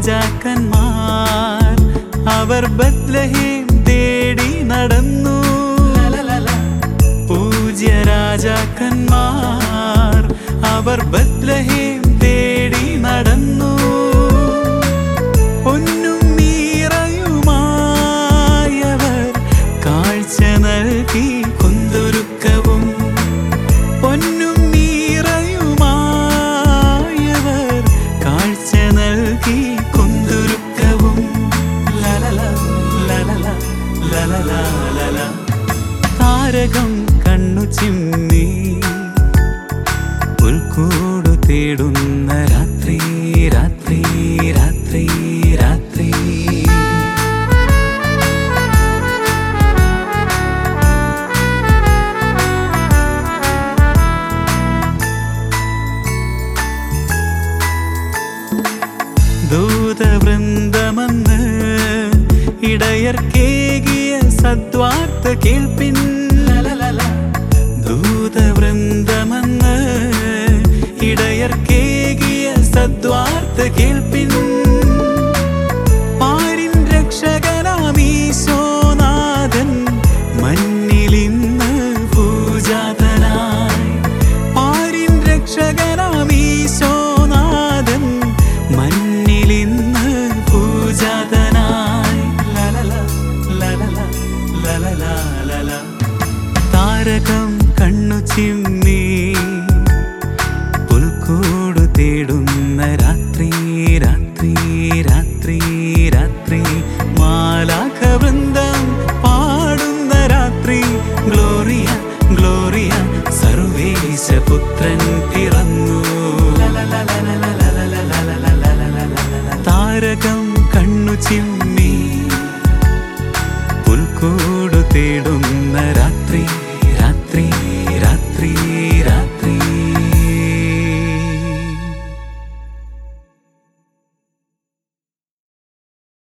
രാജാക്കന്മാർ അവർ ബത്ലഹേം തേടി നടന്നു പൂജ്യ രാജാക്കന്മാർ അവർ ബത്ലഹേം തേടി നടന്നു പൊന്നും മീറയുമായവർ കാഴ്ച നൽകി കൊന്തൊരുക്കവും പൊന്നും മീറയുമായവർ കാഴ്ച നൽകി കൊന്തൊരുക്കവും ലലല ലലല ലലല ലല താരകം കണ്ണു ചിമ്മി പുൽക്കൂടു തേടുന്ന രാത്രി രാത്രി രാത്രി രാത്രി ദൂതവൃന്ദമെന്ന് ഇടയർക്കേകിയ സദ്വാർത്ത കേൾപ്പിൻ ദൂതവൃന്ദമെന്ന് ഇടയർക്കേകിയ സദ്വാർത്ത കേൾപ്പിൻ പാരിൻ രക്ഷകനാമീശോനാഥൻ മണ്ണിലിന്ന് പൂജാതനായി പാരിൻ രക്ഷകനാമീശോനാഥൻ മണ്ണിലിന്ന് പൂജാതനായി ലലല ലലല ലലല ലല താരകം കണ്ണു ചിമ്മി പുൽക്കൂടു തേടുന്ന രാത്രി രാത്രി രാത്രി രാത്രി മാലാഖ വൃന്ദം പാടുന്ന രാത്രി ഗ്ലോറിയ ഗ്ലോറിയ സർവേശപുത്രൻ പിറന്നു താരകം കണ്ണു ചിമ്മി